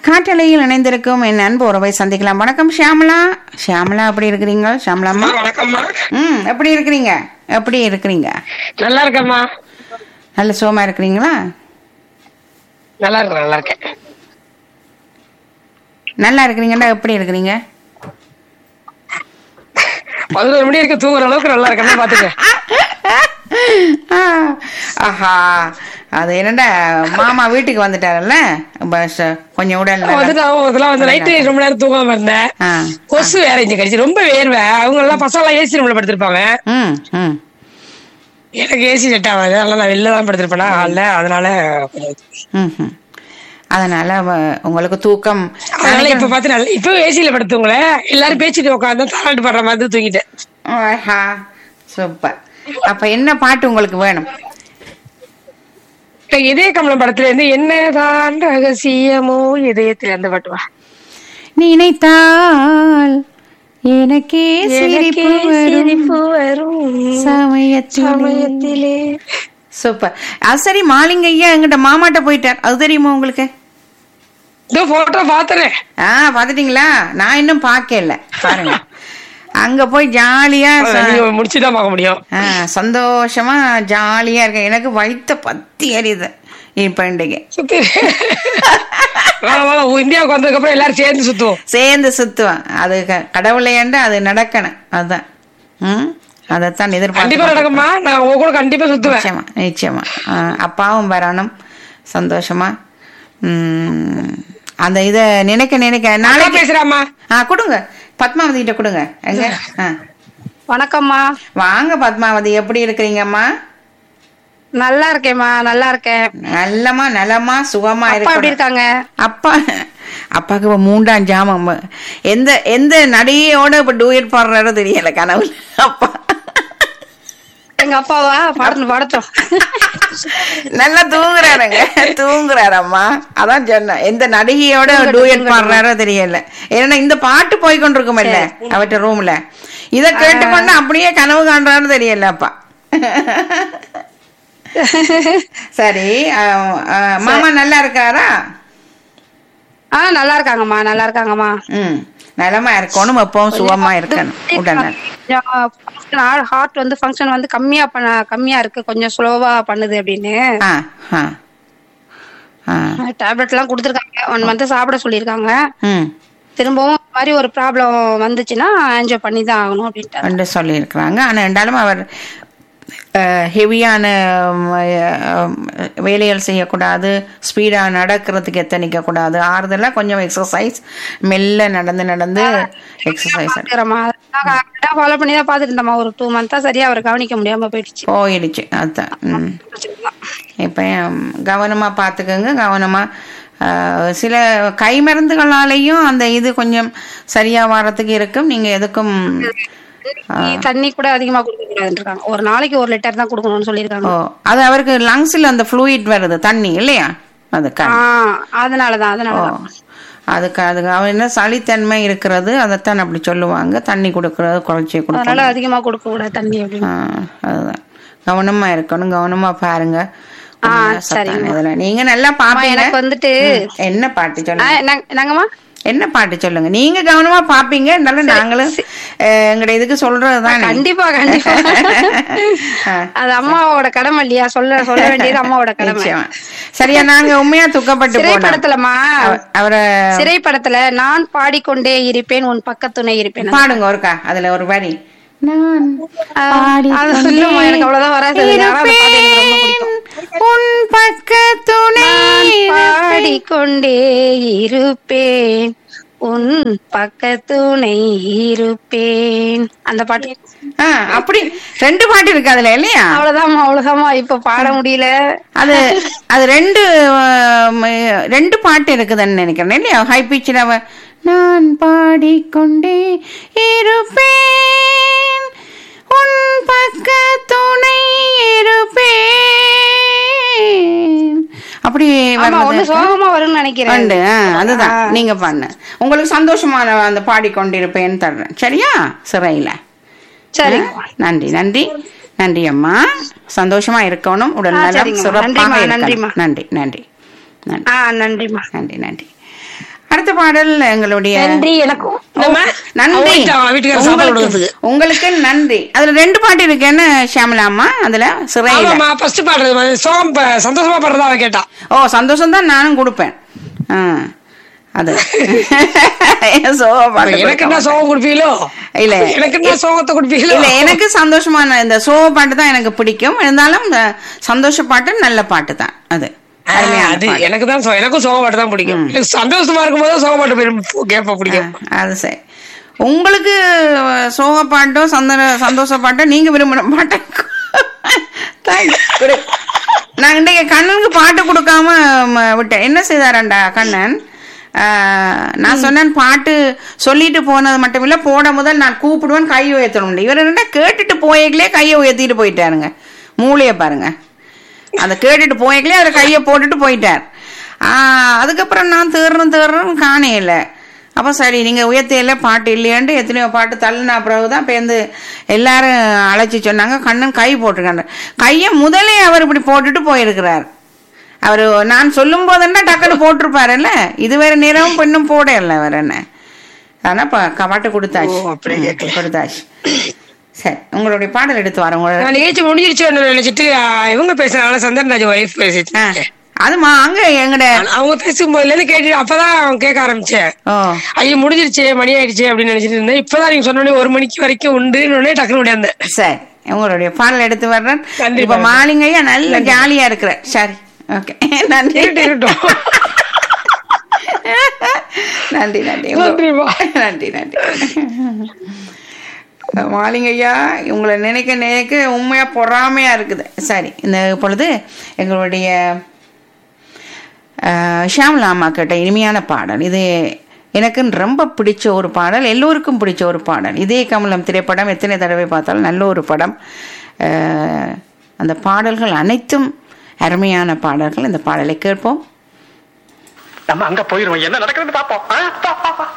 காற்றலையில் இணைந்திருக்கும் என் அன்பு உறவை சந்திக்கலாம் வணக்கம் ஷியாமலா ஷியாமலா எப்படி இருக்கிறீங்க ஷியாமலாம்மா வணக்கம்மா ம் எப்படி இருக்கிறீங்க எப்படி இருக்கிறீங்க நல்லா இருக்கேம்மா நல்ல சுகமா இருக்கிறீங்களா நல்லா இருக்கேன் நல்லா இருக்கேன் நல்லா இருக்கிறீங்கன்னா எப்படி இருக்கிறீங்க பதினோரு மணி வரைக்கும் தூங்குற அளவுக்கு நல்லா இருக்கேன் பாத்துக்க ஆ, ஆஹா அது என்னடா மாமா வீட்டுக்கு வந்துட்டாரல்ல பஸ் கொஞ்சம் உடல் நலம். வந்துட்டு அவன் இதெல்லாம் வந்து நைட்டு ரொம்ப நேரம் தூங்காம இருந்தேன் ஆ கொசு வேற இங்க கடிச்சு ரொம்ப வேர்வை அவங்க எல்லாம் பசங்க எல்லாம் ஏசி ரூம்ல படுத்திருப்பாங்க ம் ம் எனக்கு ஏசி செட் ஆகாது அதனால நான் வெளில தான் படுத்திருப்பேனா ஹால்ல அதனால கொஞ்சம் ம் ம். அதனால வ- உங்களுக்கு தூக்கம் அதனால இப்ப பாத்து நல்லா இப்ப ஏசியில படுத்துவங்களே எல்லாரும் பேசிட்டு உட்காந்து தாளாட்டு படுற மாதிரி தூங்கிட்டேன் ஆஹா சூப்பர் அப்ப என்ன பாட்டு உங்களுக்கு வேணும் இப்ப இதய கமலம் படத்துல இருந்து என்னதான் ரகசியமோ இதயத்துல அந்த பாட்டு வா நினைத்தால் எனக்கே சிரிப்பு எனக்கே வரும் சிரிப்பு வரும் சமயத்தில் சமயத்திலே சூப்பர் அது சரி மாலிங்க ஐயா எங்கிட்ட மாமாட்ட போயிட்டார் அது தெரியுமா உங்களுக்கு இதோ போட்டோ பாத்துறேன் ஆ பாத்துட்டீங்களா நான் இன்னும் பார்க்கல பாருங்க அங்க போய் ஜாலியா ச- நீங்க முடிச்சுதான் பார்க்க முடியும் ஆ, சந்தோஷமா ஜாலியா இருக்கேன் எனக்கு வயித்த பத்தி எரியுது இப்ப இன்றைக்கு சுத்தி வாங்க வாங்க உ- இந்தியாவுக்கு வந்ததுக்கு அப்புறம் எல்லாரும் சேர்ந்து சுத்துவோம் சேர்ந்து சுத்துவேன் அது க- கடவுளையாண்டு அது நடக்கணும் அதுதான் ம் அதைத்தான் கண்டிப்பா எதிர்பார்த்து நடக்குமா நான் உங்க கூட கண்டிப்பா சுத்துவேன் நிச்சயமா நிச்சயமா ஆ, அப்பாவும் வரணும் சந்தோஷமா ம், அந்த இத நினைக்க நினைக்க நாளைக்கு நாளைக்கு பேசுறாமா ஆ கொடுங்க பத்மாவதி கிட்ட கொடுங்க எங்க ஆ. வணக்கம்மா வாங்க பத்மாவதி எப்படி இருக்கிறீங்கம்மா நல்லா இருக்கேம்மா நல்லா இருக்கேன் நல்லமா நலமா சுகமா அப்பா எப்படி இருக்க இருக்காங்க அப்பா அப்பாக்கு இப்ப மூன்றாம் ஜாமம் எந்த எந்த நடிகையோட இப்ப டூயட் பாடுறாரோ தெரியல கனவுல அப்பா எங்க அப்பாவா படத்து படத்தோம் நல்லா தூங்குறாருங்க தூங்குறாரம்மா அதான் சொன்னேன் எந்த நடிகையோட டூயட் பாடுறாரோ தெரியல ஏன்னா இந்த பாட்டு போய் கொண்டிருக்குமில்ல அவட்ட ரூம்ல இத கேட்டுக்கொண்டு அப்படியே கனவு காண்றான்னு தெரியல அப்பா சரி அஹ், அஹ், மாமா நல்லா இருக்காரா ஆ நல்லா இருக்காங்கம்மா நல்லா இருக்காங்கம்மா ம் நலமா இருக்கணும் எப்பவும் சுகமா இருக்கணும் உடனே ஹார்ட் வந்து ஃபங்க்ஷன் வந்து கம்மியா பண்ண கம்மியா இருக்கு கொஞ்சம் ஸ்லோவா பண்ணுது அப்படின்னு ஆ ஆ ஆ டேப்லெட் எல்லாம் கொடுத்துருக்காங்க ஒன் மந்த் சாப்பிட சொல்லியிருக்காங்க ம் திரும்பவும் இந்த மாதிரி ஒரு ப்ராப்ளம் வந்துச்சுன்னா என்ஜாய் பண்ணி தான் ஆகணும் அப்படின்ட்டு என்று சொல்லியிருக்கிறாங்க ஆனால் இருந்தாலும் அவர் ஹெவியான வேலைகள் செய்யக்கூடாது ஸ்பீடாக நடக்கிறதுக்கு எத்தனிக்கக்கூடாது ஆறுதலாக கொஞ்சம் எக்ஸசைஸ் மெல்ல நடந்து நடந்து எக்ஸசைஸ் பாத்துக்கிறேம்மா ஃபாலோ பண்ணி தான் பாத்துட்டு இருந்தேம்மா ஒரு டூ மந்தா சரியா அவர் கவனிக்க முடியாம போயிடுச்சு போயிடுச்சு அதுதான் ம் இப்போ கவனமாக பார்த்துக்கோங்க கவனமாக சில கை மருந்துகளாலேயும் அந்த இது கொஞ்சம் சரியாக வர்றதுக்கு இருக்கும் நீங்கள் எதுக்கும் தண்ணி- தண்ணி கூட அதிகமா கொடுக்க கூடாதுன்னு இருக்காங்க ஒரு நாளைக்கு ஒரு லிட்டர் தான் கொடுக்கணும்னு சொல்லியிருக்காங்க ஓ அது அவருக்கு லங்ஸில் அந்த ஃப்ளூயிட் வருது தண்ணி இல்லையா அதுக்கு ஆஹ் அதனாலதான் ஓ அதனாலதான் அதுக்கு அதுக்கு அவன் என்ன சளித்தன்மை இருக்கிறது அதைத்தான் அப்படி சொல்லுவாங்க தண்ணி கொடுக்கறது குறைச்சி அதனால கொடுக்கணும் அதிகமா கொடுக்க கூடாது தண்ணி அப்படின்னு ஆ, அதுதான் கவனமா இருக்கணும் கவனமா பாருங்க ஆ, உண்மையா சத்தான சரிம்மா. இதுல. நீங்க நல்லா பாப்பீங்க எனக்கு வந்துட்டு ம், என்ன பாட்டு ஆ, சொல்லுங்க என்னங்க- என்னங்கம்மா என்ன பாட்டு சொல்லுங்க நீங்க கவனமா பாப்பீங்க இருந்தாலும் நாங்களும் அஹ், எங்கட இதுக்கு சொல்றதுதான் கண்டிப்பா கண்டிப்பா அது அம்மாவோட கடமை இல்லையா சொல்ல சொல்ல வேண்டியது அம்மாவோட கடமை நிச்சயமா சரியா நாங்க உண்மையா துக்கப்பட்டு போனோம் திரைப்படத்துலமா அவ- அவரை திரைப்படத்துல நான் பாடிக்கொண்டே இருப்பேன் உன் பக்கத்துணை இருப்பேன் பாடுங்க ஒருக்கா அதுல ஒரு வரி நான் அது சொல்லுமா எனக்கு அவ்வளவுதான் வராது அது. ஆனா அந்த பாட்டு எனக்கு ரொம்ப பிடிக்கும் உன் பக்க துணை பாடிக்கொண்டே இருப்பேன் உன் பக்கத்துணை இருப்பேன் அந்த பாட்டு ஆ, அப்படி ரெண்டு பாட்டு இருக்கு அதுல இல்லையா அவ்வளவுதாம்மா அவ்வளவுதாம்மா இப்ப பாட முடியல அது அது ரெண்டு ஆம், ரெண்டு பாட்டு இருக்குதுன்னு நினைக்கிறேன் இல்லையா ஹை பிச்சில் அவ நான் பாடிக்கொண்டே இருப்பேன் உன் பக்க துணை இருப்பேன் அப்படி ஆமா ஒண்ணு வர்றது சோகமா வரும்னு நினைக்கிறேன் உண்டு ஆ, அதுதான் நீங்க பண்ண உங்களுக்கு சந்தோஷமான அந்த பாடிக்கொண்டிருப்பேன் தர்றேன் சரியா சிறையில சரி நன்றி நன்றி நன்றி அம்மா சந்தோஷமா இருக்கணும் உடல் ஆ, நலம் சரிங்கம்மா. சிறப்பாக நன்றிம்மா, இருக்கணும் நன்றிம்மா. நன்றி நன்றி நன்றி ஆ நன்றிம்மா நன்றி நன்றி அடுத்த பாடல் எங்களுடைய நன்றி எனக்கும் நம்ம நன்றி அவங்க வீட்டுக்கார சாப்பாடு உங்களுக்கு கொடுக்கறதுக்கு உங்களுக்கு நன்றி அதுல ரெண்டு பாட்டு இருக்கு என்ன ஷியாமலாமா அதுல சிறையில ஆமாமா ஃபர்ஸ்ட் பாடுறது சோகம் ப- சந்தோஷமா பாடுறதா அவ கேட்டா ஓ சந்தோஷம் தான் நானும் கொடுப்பேன் ஆ, அது சோக பாட்டு எனக்கு என்ன கொடுக்க சோகம் கொடுப்பீங்களோ இல்ல. எனக்கு என்ன சோகத்தை கொடுப்பீங்களோ இல்ல எனக்கு சந்தோஷமான இந்த சோக பாட்டு தான் எனக்கு பிடிக்கும் இருந்தாலும் இந்த சந்தோஷ பாட்டு நல்ல பாட்டு தான் அது ஆ, அருமையான அது பாட்டு. எனக்கு தான் சோ- எனக்கும் சோக பாட்டு தான் பிடிக்கும் எனக்கு சந்தோஷமா இருக்கும்போது சோக பாட்டு விரும்ப- கேட்ப பிடிக்கும் ஆ, அது சரி உங்களுக்கு சோக பாட்டோ சந்தன சந்தோஷ பாட்டோ நீங்க விரும்பின பாட்டோ Thanks. குடு. நான் இன்றைக்கு கண்ணனுக்கு பாட்டு கொடுக்காம ம, விட்டேன் என்ன செய்தாரண்டா கண்ணன் ஆ, நான் சொன்னேன் பாட்டு சொல்லிட்டு போனது மட்டும் இல்ல போட முதல் நான் கூப்பிடுவேன் கையை உயர்த்தணும் இவர் என்ன கேட்டுட்டு போயங்களே கையை உயர்த்திட்டு போயிட்டாருங்க மூளைய பாருங்க அதை கேட்டுட்டு போயங்களே அதில் கையை போட்டுட்டு போயிட்டார் ஆ, அதுக்கப்புறம் நான் தேடுறேன் தேடுறேன் காணையில அப்போ சரி நீங்கள் உயர்த்தையில பாட்டு இல்லையாண்டு எத்தனையோ பாட்டு தள்ளினா பிறகுதான் பேருந்து எல்லாரும் அழைச்சி சொன்னாங்க கண்ணன் கை போட்டிருக்காங்க கையை முதலே அவர் இப்படி போட்டுட்டு போயிருக்கிறார் அவர் நான் சொல்லும் போதுன்னா டக்குன்னு போட்டிருப்பாருல்ல இது வேற நேரமும் பெண்ணும் போடல அவர் என்ன ஆனா ப- பாட்டு கொடுத்தாச்சு ஓ, அப்படி கேட்கல. கொடுத்தாச்சு சரி உங்களுடைய பாடல் எடுத்து வரேன் உங்களோட நான் நிகழ்ச்சி முடிஞ்சிருச்சு நினைச்சிட்டு ஆ, இவங்க பேசுறாங்க சந்தன்ராஜ் ஒய்ஃப் பேசிட்டு ஆ, அதுமா அங்க எங்கட அவங்க பேசும்போதுல இருந்து கேட்டு அப்பதான் கேட்க ஆரம்பிச்சேன் ஓ ஐயோ முடிஞ்சிருச்சு மணி ஆயிடுச்சு அப்படின்னு நினைச்சிட்டு இருந்தேன் இப்பதான் நீங்க சொன்ன உடனே ஒரு மணிக்கு வரைக்கும் உண்டுன்னு உடனே டக்குனு முடியாந்தேன் சரி உங்களுடைய பாடல் எடுத்து வர்றேன் நன்றி, இப்ப மேடம். மாலிங்கையா நல்ல ஜாலியா இருக்கிற சரி ஓகே நன்றி இருக்கட்டும், இருக்கட்டும். நன்றி நன்றி உங்க- நன்றிம்மா. நன்றி நன்றி மாலிங்கையா உங்களை நினைக்க நினைக்க உண்மையா பொறாமையா இருக்குது சரி இந்த பொழுது எங்களுடைய அஹ், ஷியாமலா அம்மா கிட்ட இனிமையான பாடல் இது எனக்கு ரொம்ப பிடிச்ச ஒரு பாடல் எல்லோருக்கும் பிடிச்ச ஒரு பாடல் இதே கமலம் திரைப்படம் எத்தனை தடவை பார்த்தாலும் நல்ல ஒரு படம் அஹ், அந்த பாடல்கள் அனைத்தும் அருமையான பாடல்கள் இந்த பாடலை கேட்போம் நம்ம அங்க போயிருவோம் என்ன நடக்குதுன்னு பாப்போம் ஆ? பா, பா, பா.